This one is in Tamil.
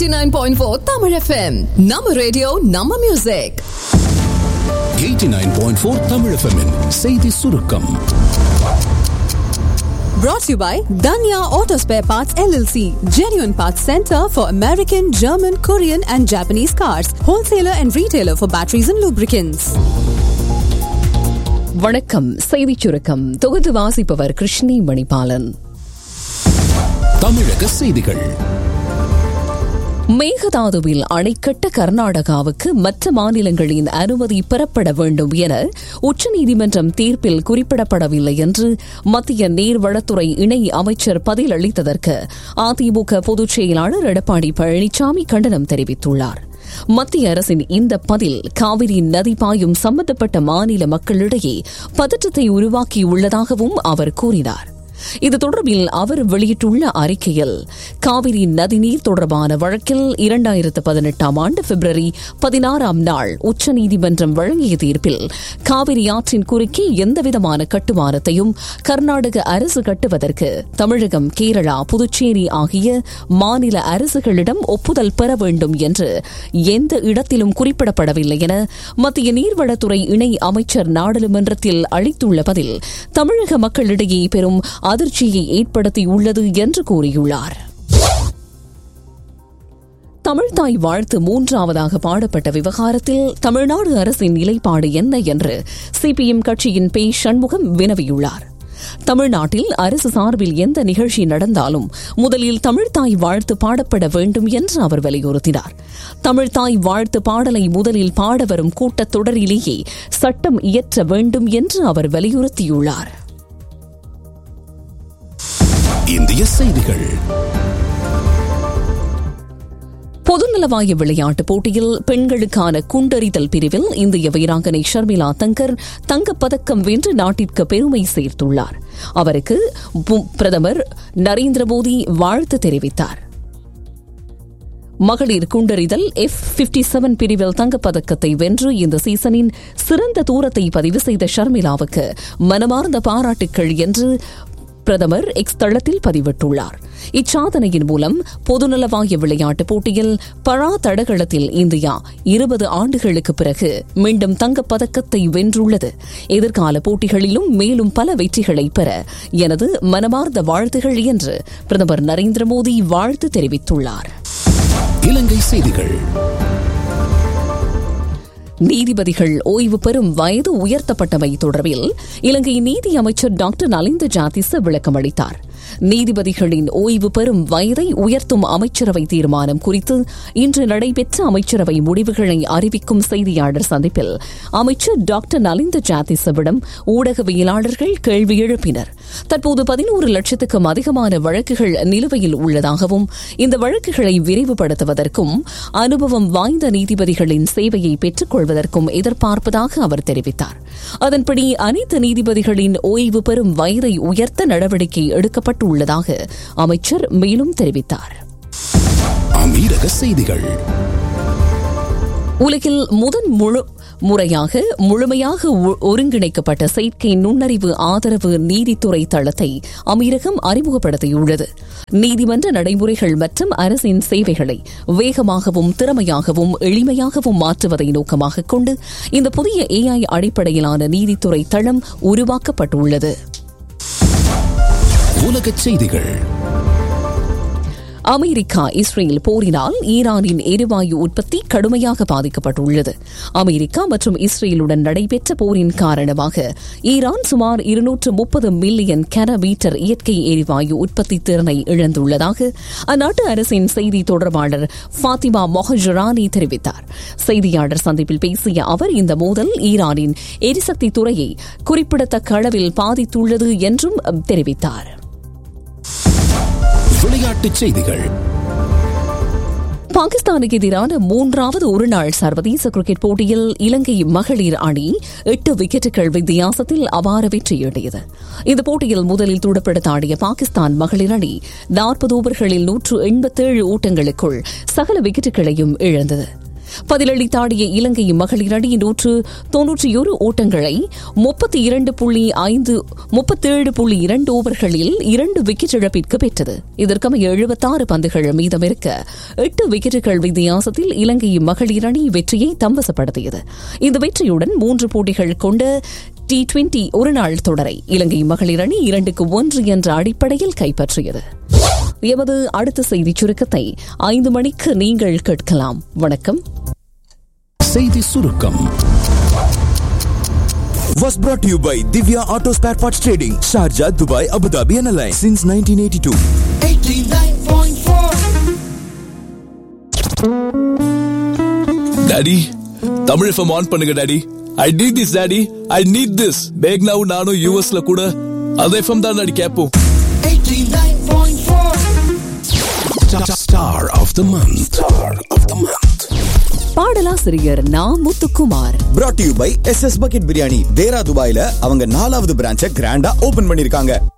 89.4 Tamil FM. நம்ம ரேடியோ நம்ம மியூசிக் 89.4 தமிழ் FM -இன் செய்தி சுருக்கம் brought to you by Danya Auto Spare Parts LLC, genuine parts center for American, German, Korean and Japanese cars, wholesaler and retailer for batteries and lubricants. வணக்கம் செய்திச் சுருக்கம் தொகுத்து வாசிப்பவர் கிருஷ்ணி மணிபாலன் தமிழக செய்திகள் மேகதாதுவில் அணைக்கட்ட கர்நாடகாவுக்கு மற்ற மாநிலங்களின் அனுமதி பெறப்பட வேண்டும் என உச்சநீதிமன்றம் தீர்ப்பில் குறிப்பிடப்படவில்லை என்று மத்திய நீர்வளத்துறை இணை அமைச்சர் பதிலளித்ததற்கு அதிமுக பொதுச் செயலாளர் எடப்பாடி பழனிசாமி கண்டனம் தெரிவித்துள்ளார் மத்திய அரசின் இந்த பதில் காவிரி நதி பாயும் சம்பந்தப்பட்ட மாநில மக்களிடையே பதற்றத்தை உருவாக்கியுள்ளதாகவும் அவர் கூறினார் இது தொடர்பில் அவர் வெளியிட்டுள்ள அறிக்கையில் காவிரி நதிநீர் தொடர்பான வழக்கில் இரண்டாயிரத்து பதினெட்டாம் ஆண்டு பிப்ரவரி பதினாறாம் நாள் உச்சநீதிமன்றம் வழங்கிய தீர்ப்பில் காவிரி ஆற்றின் குறுக்கே எந்தவிதமான கட்டுமானத்தையும் கர்நாடக அரசு கட்டுவதற்கு தமிழகம் கேரளா புதுச்சேரி ஆகிய மாநில அரசுகளிடம் ஒப்புதல் பெற வேண்டும் என்று எந்த இடத்திலும் குறிப்பிடப்படவில்லை என மத்திய நீர்வளத்துறை இணை அமைச்சர் நாடாளுமன்றத்தில் அளித்துள்ள பதில் தமிழக மக்களிடையே பெரும் அதிர்ச்சியை ஏற்படுத்தியுள்ளது என்று கூறியுள்ளார் தமிழ்தாய் வாழ்த்து மூன்றாவதாக பாடப்பட்ட விவகாரத்தில் தமிழ்நாடு அரசின் நிலைப்பாடு என்ன என்று சிபிஎம் கட்சியின் பே சண்முகம் வினவியுள்ளார் தமிழ்நாட்டில் அரசு சார்பில் எந்த நிகழ்ச்சி நடந்தாலும் முதலில் தமிழ்தாய் வாழ்த்து பாடப்பட வேண்டும் என்று அவர் வலியுறுத்தினார் தமிழ்தாய் வாழ்த்து பாடலை முதலில் பாட வரும் கூட்டத்தொடரிலேயே சட்டம் இயற்ற வேண்டும் என்று அவர் வலியுறுத்தியுள்ளார் இந்திய செய்திகள் பொதுநலவாய விளையாட்டுப் போட்டியில் பெண்களுக்கான குண்டறிதல் பிரிவில் இந்திய வீராங்கனை ஷர்மிளா தங்கர் தங்கப்பதக்கம் வென்று நாட்டிற்கு பெருமை சேர்த்துள்ளார் அவருக்கு பிரதமர் நரேந்திர மோடி வாழ்த்து தெரிவித்தார் மகளிர் குண்டறிதல் எஃப் பிப்டி செவன் பிரிவில் தங்கப்பதக்கத்தை வென்று இந்த சீசனின் சிறந்த தூரத்தை பதிவு செய்த ஷர்மிளாவுக்கு மனமார்ந்த பாராட்டுக்கள் என்று பிரதமர் எக்ஸ் தளத்தில் பதிவிட்டுள்ளார் இச்சாதனையின் மூலம் பொதுநலவாய விளையாட்டுப் போட்டியில் பழா தடகளத்தில் இந்தியா இருபது ஆண்டுகளுக்கு பிறகு மீண்டும் தங்கப்பதக்கத்தை வென்றுள்ளது எதிர்கால போட்டிகளிலும் மேலும் பல வெற்றிகளை பெற எனது மனமார்ந்த வாழ்த்துகள் என்று பிரதமர் நரேந்திர மோடி வாழ்த்து தெரிவித்துள்ளார் இலங்கை செய்திகள் நீதிபதிகள் ஓய்வு பெறும் வயது உயர்த்தப்பட்டமை தொடர்பில் இலங்கை நீதி அமைச்சர் டாக்டர் நலிந்த ஜாதிச விளக்கம் அளித்தார் நீதிபதிகளின் ஓய்வு பெறும் வயதை உயர்த்தும் அமைச்சரவை தீர்மானம் குறித்து இன்று நடைபெற்ற அமைச்சரவை முடிவுகளை அறிவிக்கும் செய்தியாளர் சந்திப்பில் அமைச்சர் டாக்டர் நலிந்த ஜாதிசவிடம் ஊடகவியலாளர்கள் கேள்வி எழுப்பினர் தற்போது பதினோரு லட்சத்துக்கும் அதிகமான வழக்குகள் நிலுவையில் உள்ளதாகவும் இந்த வழக்குகளை விரைவுபடுத்துவதற்கும் அனுபவம் வாய்ந்த நீதிபதிகளின் சேவையை பெற்றுக் கொள்வதற்கும் எதிர்பார்ப்பதாக அவர் தெரிவித்தார் அதன்படி அனைத்து நீதிபதிகளின் ஓய்வு பெறும் வயதை உயர்த்த நடவடிக்கை எடுக்கப்பட்டுள்ளதாக அமைச்சர் மேலும் தெரிவித்தார் அமீரக செய்திகள் உலகில் முதன் முழு முறையாக முழுமையாக ஒருங்கிணைக்கப்பட்ட செயற்கை நுண்ணறிவு ஆதரவு நீதித்துறை தளத்தை அமீரகம் அறிமுகப்படுத்தியுள்ளது நீதிமன்ற நடைமுறைகள் மற்றும் அரசின் சேவைகளை வேகமாகவும் திறமையாகவும் எளிமையாகவும் மாற்றுவதை நோக்கமாக கொண்டு இந்த புதிய ஏஐ அடிப்படையிலான நீதித்துறை தளம் உருவாக்கப்பட்டுள்ளது உலகச் செய்திகள் அமெரிக்கா இஸ்ரேல் போரினால் ஈரானின் எரிவாயு உற்பத்தி கடுமையாக பாதிக்கப்பட்டுள்ளது அமெரிக்கா மற்றும் இஸ்ரேலுடன் நடைபெற்ற போரின் காரணமாக ஈரான் சுமார் இருநூற்று முப்பது மில்லியன் கனமீட்டர் இயற்கை எரிவாயு உற்பத்தி திறனை இழந்துள்ளதாக அந்நாட்டு அரசின் செய்தி தொடர்பாளர் ஃபாத்திமா மொஹஜரானி தெரிவித்தார் செய்தியாளர் சந்திப்பில் பேசிய அவர் இந்த மோதல் ஈரானின் எரிசக்தி துறையை குறிப்பிடத்தக்க அளவில் பாதித்துள்ளது என்றும் தெரிவித்தார் விளையாட்டுச் செய்திகள் பாகிஸ்தானுக்கு எதிரான மூன்றாவது ஒருநாள் சர்வதேச கிரிக்கெட் போட்டியில் இலங்கை மகளிர் அணி எட்டு விக்கெட்டுகள் வித்தியாசத்தில் அபார வெற்றியீட்டியது இந்த போட்டியில் முதலில் துடுப்படுத்த ஆடிய பாகிஸ்தான் மகளிர் அணி நாற்பது ஓவர்களில் நூற்று எண்பத்தேழு ஓட்டங்களுக்குள் சகல விக்கெட்டுகளையும் இழந்தது பதிலளித்தாடிய இலங்கை மகளிர் அணி நூற்று தொன்னூற்றி ஒரு ஓட்டங்களை முப்பத்தி இரண்டு புள்ளி ஐந்து முப்பத்தேழு புள்ளி இரண்டு ஓவர்களில் இரண்டு விக்கெட் இழப்பிற்கு பெற்றது இதற்கமைய எழுபத்தாறு பந்துகள் மீதமிருக்க எட்டு விக்கெட்டுகள் வித்தியாசத்தில் இலங்கை மகளிர் அணி வெற்றியை தம்வசப்படுத்தியது இந்த வெற்றியுடன் மூன்று போட்டிகள் கொண்ட டி டுவெண்டி ஒருநாள் தொடரை இலங்கை மகளிர் அணி இரண்டுக்கு ஒன்று என்ற அடிப்படையில் கைப்பற்றியது எமது அடுத்த செய்தி சுருக்கத்தை ஐந்து மணிக்கு நீங்கள் கேட்கலாம் வணக்கம் செய்தி சுருக்கம் was brought to you by Divya Auto Spare Parts Trading, Sharjah, Dubai, Abu Dhabi and Alliance since 1982. Daddy Tamil FM on பண்ணுங்க daddy I need this daddy I need this பேக்னாவும் நானும் யூஎஸ்ல கூட அந்த எஃப்எம் தான் டாடி கேட்போம் Star of the month. Star of the month. பாடலாசிரியர் நா Muthukumar Brought to you by SS Bucket Biryani, தேரா துபாயில அவங்க நாலாவது பிரான்ச்சை கிராண்டா ஓபன் பண்ணிருக்காங்க